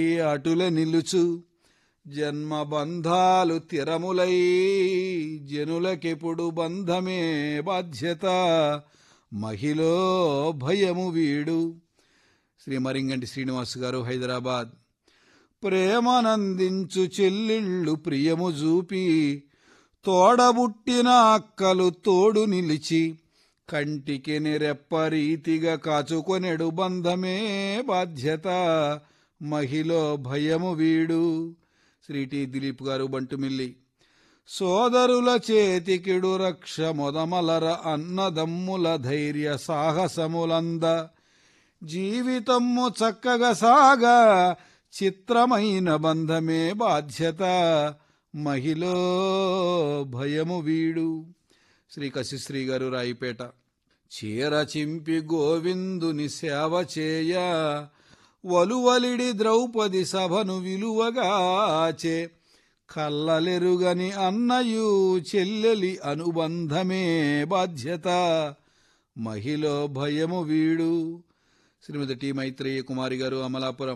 అటుల నిలుచు జన్మ బంధాలు తిరములై జనులకెప్పుడు బంధమే బాధ్యత మహిలో భయము వీడు శ్రీ మరింగంటి శ్రీనివాస్ గారు హైదరాబాద్ ప్రేమనందించు చెల్లిళ్ళు ప్రియము చూపి తోడబుట్టిన అక్కలు తోడు నిలిచి కంటికి నిరెప్పరీతిగా కాచుకొనెడు బంధమే బాధ్యత మహిలో భయము వీడు శ్రీ టి దిలీప్ గారు బంటుమిల్లి సోదరుల చేతికిడు రక్ష మొదమలర అన్నదమ్ముల ధైర్య సాహసములంద జీవితము చక్కగా సాగా చిత్రమైన బంధమే బాధ్యత మహిలో భయము వీడు శ్రీ కశిశ్రీ గారు రాయిపేట చీర చింపి గోవిందుని సేవ చేయ వలువలిడి ద్రౌపది సభను విలువగాచే కల్లలెరుగని అన్నయు చెల్లెలి అనుబంధమే బాధ్యత మహిలో భయము వీడు శ్రీమతి టి మైత్రేయ కుమారి గారు అమలాపురం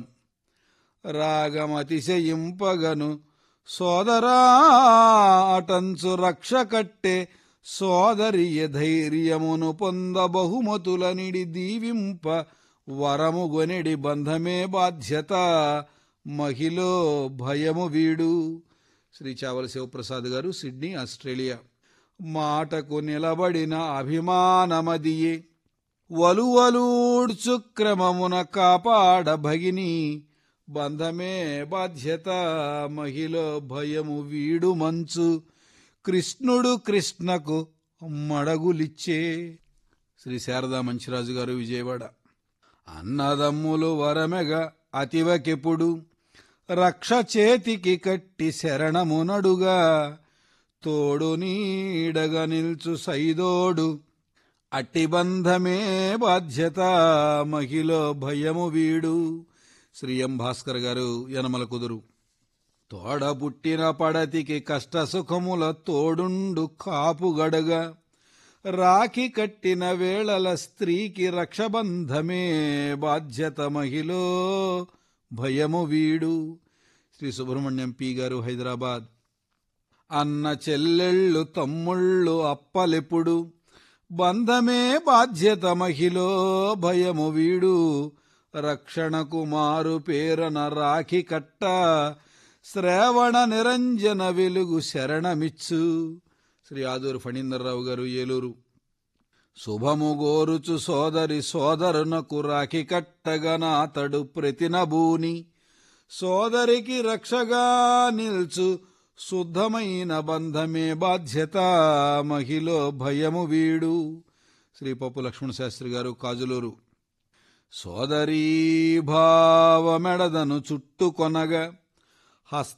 రాగమతిశయింపగను సోదరా అటంచు రక్ష కట్టే సోదరియ ధైర్యమును పొంద బహుమతుల నిడి దీవింప వరము గొనెడి బంధమే బాధ్యత మహిలో భయము వీడు శ్రీ చావల శివప్రసాద్ గారు సిడ్నీ ఆస్ట్రేలియా మాటకు నిలబడిన అభిమానమదియే వలువలూడ్చు క్రమమున కాపాడ భగిని బంధమే బాధ్యత మహిళ భయము వీడు మంచు కృష్ణుడు కృష్ణకు మడగులిచ్చే శ్రీ శారదా మంచిరాజు గారు విజయవాడ అన్నదమ్ములు వరమెగ అతివకెప్పుడు రక్ష చేతికి కట్టి శరణమునడుగా తోడు నీడగా నిల్చు సైదోడు అట్టి బంధమే బాధ్యత మహిళ భయము వీడు శ్రీ ఎం భాస్కర్ గారు యనమల కుదురు తోడ పుట్టిన పడతికి కష్ట సుఖముల తోడుండు కాపు గడగా రాఖీ కట్టిన వేళల స్త్రీకి రక్షబంధమే బాధ్యత మహిళ భయము వీడు శ్రీ సుబ్రహ్మణ్యం పి గారు హైదరాబాద్ అన్న చెల్లెళ్ళు తమ్ముళ్ళు అప్పలెప్పుడు బంధమే బాధ్యత మహిళ భయము వీడు రక్షణకు మారు పేరన రాఖీ కట్ట శ్రావణ నిరంజన వెలుగు శరణమిచ్చు శ్రీ ఆదూరు ఫణీందర్రావు గారు ఏలూరు శుభము గోరుచు సోదరి సోదరునకు రాఖీ కట్టగనాతడు ప్రతినభూని సోదరికి రక్షగా నిల్చు శుద్ధమైన బంధమే బాధ్యత మహిళ భయము వీడు శ్రీ పప్పు లక్ష్మణ శాస్త్రి గారు కాజులూరు సోదరీ భావమెడదను చుట్టుకొనగా హస్త